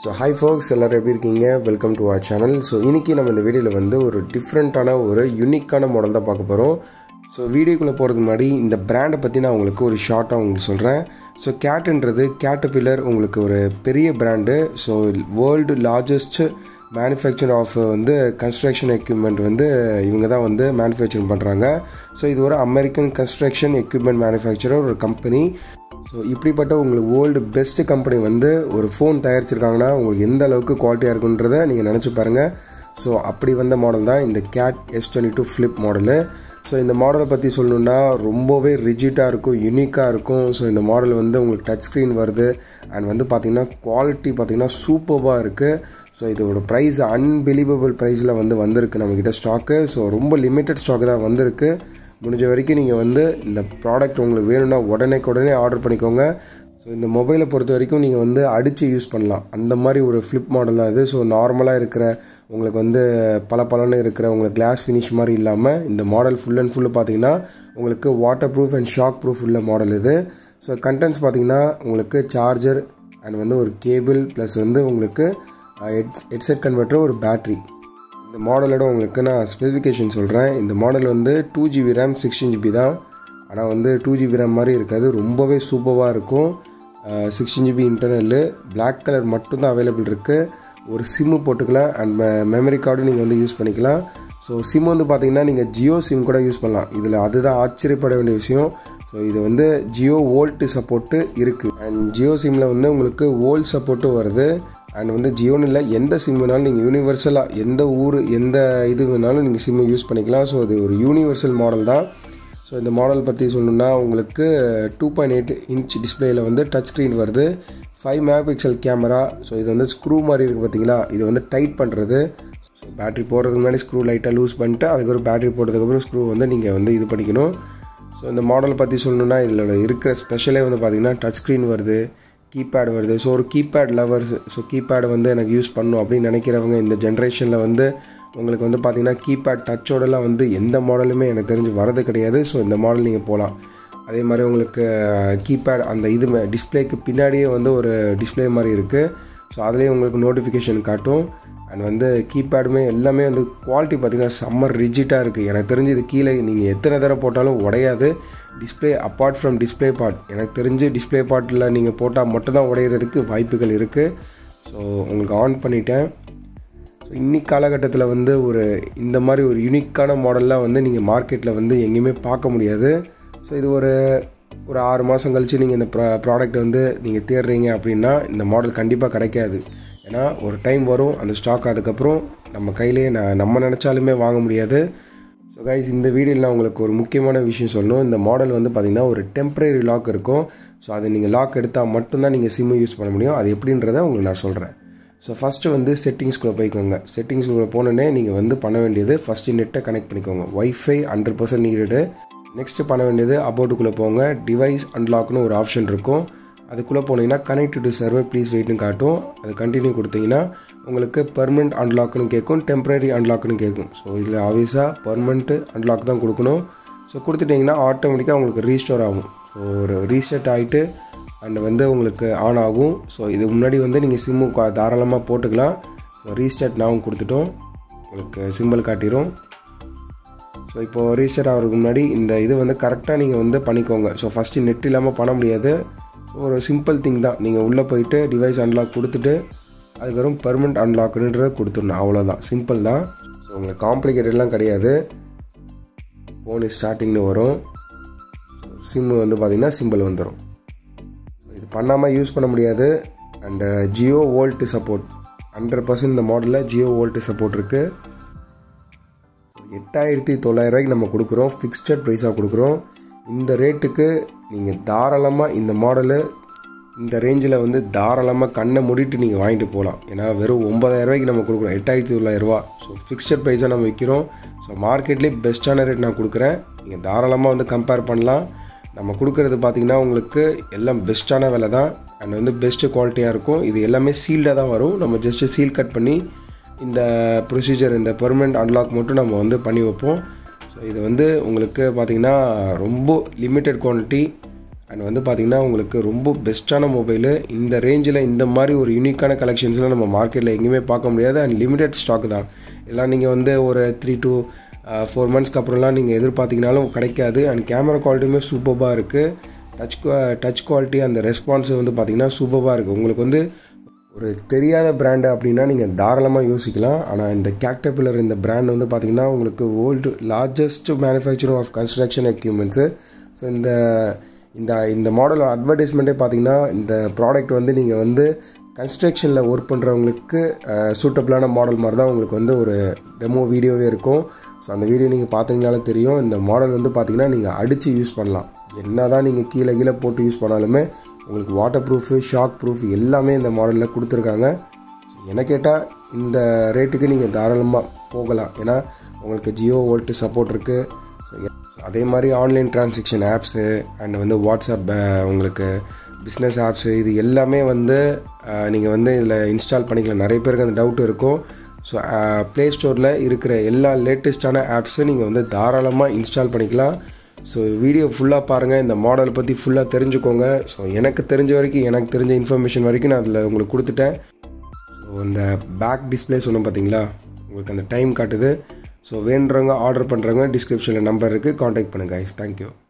so hi ஃபோக்ஸ் எல்லோரும் எப்படி இருக்கீங்க welcome to our channel so இன்றைக்கி நம்ம இந்த வீடியோவில் வந்து ஒரு டிஃப்ரெண்ட்டான ஒரு யூனிக்கான மாடல் தான் பார்க்க போகிறோம் ஸோ வீடியோக்குள்ளே போகிறதுக்கு முன்னாடி இந்த பிராண்டை பற்றி நான் உங்களுக்கு ஒரு ஷார்ட்டாக உங்களுக்கு சொல்கிறேன் ஸோ கேட்டுன்றது கேட்டபில்லர் உங்களுக்கு ஒரு பெரிய brand so world largest manufacture of வந்து கன்ஸ்ட்ரக்ஷன் எக்யூப்மெண்ட் வந்து இவங்க தான் வந்து மேனுஃபேக்சரிங் பண்ணுறாங்க ஸோ இது ஒரு அமெரிக்கன் கன்ஸ்ட்ரக்ஷன் எக்யூப்மெண்ட் மேனுஃபேக்சரர் ஒரு கம்பெனி ஸோ இப்படிப்பட்ட உங்களுக்கு வேர்ல்டு பெஸ்ட் கம்பெனி வந்து ஒரு ஃபோன் தயாரிச்சிருக்காங்கன்னா உங்களுக்கு எந்த அளவுக்கு குவாலிட்டியாக இருக்குன்றதை நீங்கள் நினச்சி பாருங்கள் ஸோ அப்படி வந்த மாடல் தான் இந்த Cat S twenty two flip model so இந்த மாடலை பற்றி சொல்லணுன்னா ரொம்பவே ரிஜிட்டாக இருக்கும் யூனிக்காக இருக்கும் ஸோ இந்த மாடல் வந்து உங்களுக்கு டச் ஸ்க்ரீன் வருது அண்ட் வந்து பார்த்திங்கன்னா குவாலிட்டி பார்த்திங்கன்னா சூப்பராக இருக்குது ஸோ இதோட ப்ரைஸ் அன்பிலீவபிள் ப்ரைஸில் வந்து வந்திருக்கு நம்மக்கிட்ட ஸ்டாக்கு ஸோ ரொம்ப லிமிட்டட் ஸ்டாக்கு தான் வந்திருக்கு முடிஞ்ச வரைக்கும் நீங்கள் வந்து இந்த ப்ராடக்ட் உங்களுக்கு வேணும்னா உடனே உடனே ஆர்டர் பண்ணிக்கோங்க ஸோ இந்த மொபைலை பொறுத்த வரைக்கும் நீங்கள் வந்து அடித்து யூஸ் பண்ணலாம் அந்த மாதிரி ஒரு ஃப்ளிப் மாடல் தான் இது ஸோ நார்மலாக இருக்கிற உங்களுக்கு வந்து பல பலன்னு இருக்கிற உங்களுக்கு கிளாஸ் ஃபினிஷ் மாதிரி இல்லாமல் இந்த மாடல் ஃபுல் அண்ட் ஃபுல்லு பார்த்தீங்கன்னா உங்களுக்கு water proof and shock proof உள்ள மாடல் இது ஸோ கண்டென்ட்ஸ் பார்த்தீங்கன்னா உங்களுக்கு சார்ஜர் அண்ட் வந்து ஒரு கேபிள் ப்ளஸ் வந்து உங்களுக்கு ஹெட் ஹெட்செட் கன்வெர்ட்டர் ஒரு பேட்ரி இந்த மாடலோட உங்களுக்கு நான் ஸ்பெசிஃபிகேஷன் சொல்கிறேன் இந்த மாடல் வந்து two GB RAM sixteen GB தான் ஆனால் வந்து டூ ஜிபி ரேம் மாதிரி இருக்காது ரொம்பவே சூப்பராக இருக்கும் sixteen GB internal black colour மட்டும்தான் அவைலபிள் இருக்குது ஒரு சிம்மு போட்டுக்கலாம் அண்ட் மெமரி கார்டும் நீங்கள் வந்து யூஸ் பண்ணிக்கலாம் ஸோ சிம் வந்து பார்த்தீங்கன்னா நீங்கள் ஜியோ சிம் கூட யூஸ் பண்ணலாம் இதில் அதுதான் ஆச்சரியப்பட வேண்டிய விஷயம் ஸோ இது வந்து ஜியோ வோல்ட்டு சப்போர்ட்டு இருக்குது அண்ட் ஜியோ சிம்மில் வந்து உங்களுக்கு வோல்ட் சப்போர்ட்டும் வருது அண்ட் வந்து ஜியோன்னு இல்லை எந்த சிம் வேணாலும் நீங்கள் யூனிவர்சலாக எந்த ஊர் எந்த இது வேணாலும் நீங்கள் சிம்மு யூஸ் பண்ணிக்கலாம் ஸோ இது ஒரு யூனிவர்சல் மாடல் தான் ஸோ இந்த மாடல் பற்றி சொல்லணுன்னா உங்களுக்கு டூ பாயிண்ட் எயிட் இன்ச் டிஸ்பிளேயில் வந்து டச் ஸ்க்ரீன் வருது five mega pixel camera so இது வந்து ஸ்க்ரூ மாதிரி இருக்குது பார்த்தீங்களா இது வந்து டைட் பண்ணுறது ஸோ பேட்ரி போடுறதுக்கு முன்னாடி ஸ்க்ரூ லைட்டாக லூஸ் பண்ணிட்டு அதுக்கப்புறம் பேட்ரி போட்டதுக்கப்புறம் ஸ்க்ரூ வந்து நீங்கள் வந்து இது பண்ணிக்கணும் ஸோ இந்த மாடல் பற்றி சொல்லணுன்னா இதில் இருக்கிற ஸ்பெஷலே வந்து பார்த்திங்கன்னா டச் ஸ்க்ரீன் வருது கீபேட் வருது ஸோ ஒரு கீபேட் லவர்ஸ் ஸோ கீபேட் வந்து எனக்கு யூஸ் பண்ணும் அப்படின்னு நினைக்கிறவங்க இந்த ஜென்ரேஷனில் வந்து உங்களுக்கு வந்து பார்த்திங்கன்னா கீபேட் டச்சோடலாம் வந்து எந்த மாடலுமே எனக்கு தெரிஞ்சு வரது கிடையாது ஸோ இந்த மாடல் நீங்கள் போகலாம் அதே மாதிரி உங்களுக்கு கீபேட் அந்த இது டிஸ்பிளேக்கு பின்னாடியே வந்து ஒரு டிஸ்பிளே மாதிரி இருக்குது ஸோ அதுலேயே உங்களுக்கு நோட்டிஃபிகேஷன் காட்டும் அண்ட் வந்து கீபேடுமே எல்லாமே வந்து குவாலிட்டி பார்த்திங்கன்னா செம்மர் ரிஜிட்டாக இருக்குது எனக்கு தெரிஞ்சு இது கீழே நீங்கள் எத்தனை தடவை போட்டாலும் உடையாது display apart from display part எனக்கு தெரிஞ்சு டிஸ்பிளே பார்ட்டில் நீங்கள் போட்டால் மட்டும்தான் உடையிறதுக்கு வாய்ப்புகள் இருக்குது ஸோ உங்களுக்கு ஆன் பண்ணிட்டேன் ஸோ இன்னைக்கு காலகட்டத்தில் வந்து ஒரு இந்த மாதிரி ஒரு யூனிக்கான மாடல்லாம் வந்து நீங்கள் மார்க்கெட்டில் வந்து எங்கேயுமே பார்க்க முடியாது ஸோ இது ஒரு ஒரு ஆறு மாதம் கழித்து நீங்கள் இந்த ப்ரா ப்ராடக்ட் வந்து நீங்கள் தேடுறீங்க அப்படின்னா இந்த மாடல் கண்டிப்பாக கிடைக்காது ஏன்னா ஒரு டைம் வரும் அந்த ஸ்டாக் அதுக்கப்புறம் நம்ம கையிலே நான் நம்ம நினச்சாலுமே வாங்க முடியாது ஸோ கைஸ் இந்த வீடியோவில் நான் உங்களுக்கு ஒரு முக்கியமான விஷயம் சொல்லணும் இந்த மாடல் வந்து பார்த்திங்கன்னா ஒரு டெம்ப்ரரி லாக் இருக்கும் ஸோ அதை நீங்கள் லாக் எடுத்தால் மட்டும்தான் நீங்கள் சிம்மு யூஸ் பண்ண முடியும் அது எப்படின்றத உங்களுக்கு நான் சொல்கிறேன் ஸோ ஃபஸ்ட்டு வந்து செட்டிங்ஸ்குள்ளே போய்க்கோங்க செட்டிங்ஸ்குள்ளே போனோடனே நீங்கள் வந்து பண்ண வேண்டியது ஃபஸ்ட்டு நெட்டை கனெக்ட் பண்ணிக்கோங்க wifi hundred percent needed next பண்ண வேண்டியது அபோட்டுக்குள்ளே போங்க டிவைஸ் அன்லாக்னு ஒரு ஆப்ஷன் இருக்கும் அதுக்குள்ளே போனீங்கன்னா கனெக்ட் டு சர்வர் ப்ளீஸ் வெயிட்னு காட்டும் அது கண்டினியூ கொடுத்தீங்கன்னா உங்களுக்கு பெர்மனெண்ட் அன்லாக்னு கேட்கும் டெம்பரரி அன்லாக்னு கேட்கும் ஸோ இதில் ஆவியஸாக பர்மனெண்ட்டு அன்லாக் தான் கொடுக்கணும் ஸோ கொடுத்துட்டிங்கன்னா ஆட்டோமேட்டிக்காக உங்களுக்கு ரீஸ்டோர் ஆகும் ஸோ ஒரு ரீஸ்டார்ட் ஆகிட்டு அண்ட் வந்து உங்களுக்கு ஆன் ஆகும் ஸோ இது முன்னாடி வந்து நீங்கள் சிம்மு தாராளமாக போட்டுக்கலாம் ஸோ ரீஸ்டார்ட் நாவும் கொடுத்துட்டோம் உங்களுக்கு சிம்பிள் காட்டிடும் ஸோ இப்போது ரீஸ்டார்ட் ஆகிறதுக்கு முன்னாடி இந்த இது வந்து கரெக்டாக நீங்கள் வந்து பண்ணிக்கோங்க ஸோ ஃபஸ்ட்டு நெட் இல்லாமல் பண்ண முடியாது ஸோ ஒரு சிம்பிள் திங் தான் நீங்கள் உள்ளே போயிட்டு டிவைஸ் அன்லாக் கொடுத்துட்டு அதுக்கப்புறம் பெர்மனண்ட் அன்லாக்குன்றத கொடுத்துடணும் அவ்வளோதான் சிம்பிள் தான் ஸோ உங்களுக்கு காம்ப்ளிகேட்டட்லாம் கிடையாது ஃபோனு ஸ்டார்டிங்னு வரும் சிம்மு வந்து பார்த்திங்கன்னா சிம்பிள் வந்துடும் இது பண்ணாமல் யூஸ் பண்ண முடியாது and Jio VoLTE support hundred percent இந்த மாடலில் ஜியோ வோல்ட்டு சப்போர்ட் இருக்குது எட்டாயிரத்தி தொள்ளாயிரரூவாய்க்கு நம்ம கொடுக்குறோம் ஃபிக்ஸ்டட் ப்ரைஸாக கொடுக்குறோம் இந்த ரேட்டுக்கு நீங்கள் தாராளமாக இந்த மாடலு இந்த ரேஞ்சில் வந்து தாராளமாக கண்ணை மூடிட்டு நீங்கள் வாங்கிட்டு போகலாம் ஏன்னா வெறும் ஒம்பதாயிரரூவாய்க்கு நம்ம கொடுக்குறோம் எட்டாயிரத்தி தொள்ளாயிரரூவா ஸோ ஃபிக்ஸ்டட் ப்ரைஸாக நம்ம விற்கிறோம் ஸோ மார்க்கெட்லேயே பெஸ்ட்டான ரேட் நான் கொடுக்குறேன் நீங்கள் தாராளமாக வந்து கம்பேர் பண்ணலாம் நம்ம கொடுக்குறது பார்த்திங்கன்னா உங்களுக்கு எல்லாம் பெஸ்ட்டான விலை தான் அண்ட் வந்து பெஸ்ட்டு குவாலிட்டியாக இருக்கும் இது எல்லாமே சீல்டாக தான் வரும் நம்ம ஜஸ்ட்டு சீல் கட் பண்ணி இந்த ப்ரொசீஜர் இந்த பெர்மனெண்ட் அன்லாக் மட்டும் நம்ம வந்து பண்ணி வைப்போம் ஸோ இது வந்து உங்களுக்கு பார்த்திங்கன்னா ரொம்ப லிமிட்டட் குவான்டிட்டி அண்ட் வந்து பார்த்திங்கன்னா உங்களுக்கு ரொம்ப பெஸ்ட்டான மொபைலு இந்த ரேஞ்சில் இந்த மாதிரி ஒரு யூனிக்கான கலெக்ஷன்ஸ்லாம் நம்ம மார்க்கெட்டில் எங்கேயுமே பார்க்க முடியாது அண்ட் லிமிடெட் ஸ்டாக் தான் எல்லாம் நீங்கள் வந்து ஒரு த்ரீ டூ ஃபோர் மந்த்ஸ்க்கு அப்புறம்லாம் நீங்கள் எதிர்பார்த்தீங்கனாலும் கிடைக்காது அண்ட் கேமரா குவாலிட்டியுமே சூப்பராக இருக்குது டச் டச் குவாலிட்டி அந்த ரெஸ்பான்ஸ் வந்து பார்த்திங்கன்னா சூப்பராக இருக்குது உங்களுக்கு வந்து ஒரு தெரியாத பிராண்டு அப்படின்னா நீங்கள் தாராளமாக யோசிக்கலாம் ஆனால் இந்த கேக்டபிளர் இந்த பிராண்ட் வந்து பார்த்திங்கன்னா உங்களுக்கு world largest manufacturing of construction equipments so இந்த இந்த இந்த மாடல் அட்வர்டைஸ்மெண்ட்டே பார்த்தீங்கன்னா இந்த ப்ராடக்ட் வந்து நீங்கள் வந்து கன்ஸ்ட்ரக்ஷனில் ஒர்க் பண்ணுறவங்களுக்கு சூட்டபிளான மாடல் மாதிரி தான் உங்களுக்கு வந்து ஒரு டெமோ வீடியோவே இருக்கும் ஸோ அந்த வீடியோ நீங்கள் பார்த்தீங்கனாலே தெரியும் இந்த மாடல் வந்து பார்த்திங்கன்னா நீங்கள் அடித்து யூஸ் பண்ணலாம் என்ன தான் நீங்கள் கீழே கீழே போட்டு யூஸ் பண்ணாலுமே உங்களுக்கு வாட்டர் ப்ரூஃபு ஷாக் ப்ரூஃப் எல்லாமே இந்த மாடலில் கொடுத்துருக்காங்க என்ன கேட்டால் இந்த ரேட்டுக்கு நீங்கள் தாராளமாக போகலாம் ஏன்னா உங்களுக்கு ஜியோ வோல்ட்டு சப்போர்ட் இருக்குது ஸோ அதே மாதிரி ஆன்லைன் டிரான்சாக்ஷன் ஆப்ஸு அண்ட் வந்து வாட்ஸ்அப் உங்களுக்கு பிஸ்னஸ் ஆப்ஸு இது எல்லாமே வந்து நீங்கள் வந்து இதில் இன்ஸ்டால் பண்ணிக்கலாம் நிறைய பேருக்கு அந்த டவுட் இருக்கும் ஸோ ப்ளே ஸ்டோரில் இருக்கிற எல்லா லேட்டஸ்ட்டான ஆப்ஸும் நீங்கள் வந்து தாராளமாக இன்ஸ்டால் பண்ணிக்கலாம் ஸோ வீடியோ ஃபுல்லாக பாருங்கள் இந்த மாடல் பற்றி ஃபுல்லாக தெரிஞ்சுக்கோங்க ஸோ எனக்கு தெரிஞ்ச வரைக்கும் எனக்கு தெரிஞ்ச இன்ஃபர்மேஷன் வரைக்கும் நான் அதில் உங்களுக்கு கொடுத்துட்டேன் ஸோ இந்த பேக் டிஸ்பிளே சொன்னோம் பார்த்தீங்களா உங்களுக்கு அந்த டைம் காட்டுது ஸோ வேண்டுறவங்க ஆர்டர் பண்ணுறவங்க டிஸ்கிரிப்ஷனில் நம்பர் இருக்குது காண்டாக்ட் பண்ணுங்கள் கைஸ் தேங்க்யூ